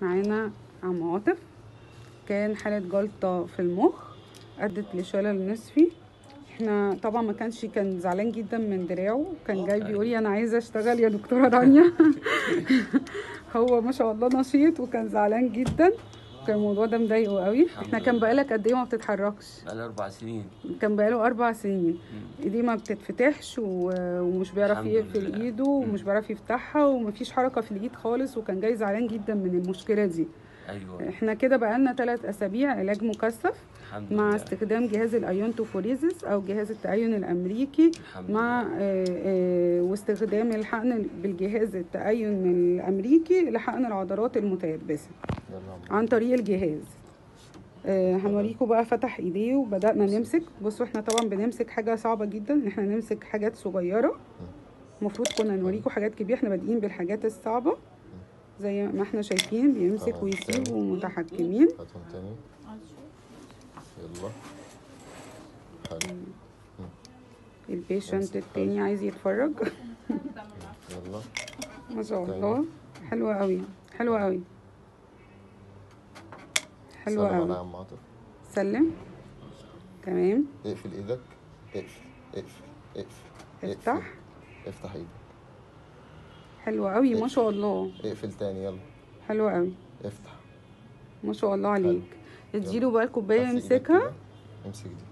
معانا عم عاطف كان حالة جلطة في المخ أدت لشلل نصفي احنا طبعا ما كانش كان زعلان جدا من دراعه كان جاي بيقول لي انا عايزه اشتغل يا دكتوره رانيا هو ما شاء الله نشيط وكان زعلان جدا كان الموضوع ده مضايقه قوي الحمد احنا كان لله. بقالك قد ايه ما بتتحركش بقالي أربع سنين كان بقاله اربع سنين مم. ايديه ما بتتفتحش و- ومش بيعرف الحمد يقفل لله. ايده ومش بيعرف يفتحها ومفيش حركه في الايد خالص وكان جاي زعلان جدا من المشكله دي أيوه احنا كده بقالنا ثلاث اسابيع علاج مكثف الحمد مع لله استخدام جهاز الايونتوفوريزس او جهاز التأين الامريكي الحمد مع لله آه، آه، واستخدام الحقن بالجهاز التأين الامريكي لحقن العضلات المتيبسه يلا يا عم. عن طريق الجهاز آه، هنوريكم بقى فتح ايديه وبدأنا نمسك بصوا احنا طبعا بنمسك حاجة صعبة جدا ان احنا نمسك حاجات صغيرة المفروض كنا نوريكم حاجات كبيرة احنا بادئين بالحاجات الصعبة زي ما احنا شايفين بيمسك تمام. ويسيب تاني. ومتحكمين هاتهم تاني يلا حلو البيشنت امسك التاني عايز يتفرج يلا ما شاء تاني. الله حلوة قوي حلوة قوي حلوة سلام على قوي عم عاطف سلم تمام اقفل ايدك اقفل اقفل اقفل اقفل. افتح افتح ايدك حلوة قوي ما شاء الله اقفل تاني يلا حلوة قوي افتح ما شاء الله عليك اديله بقى الكوباية بس إيدك يمسكها كده. امسك دي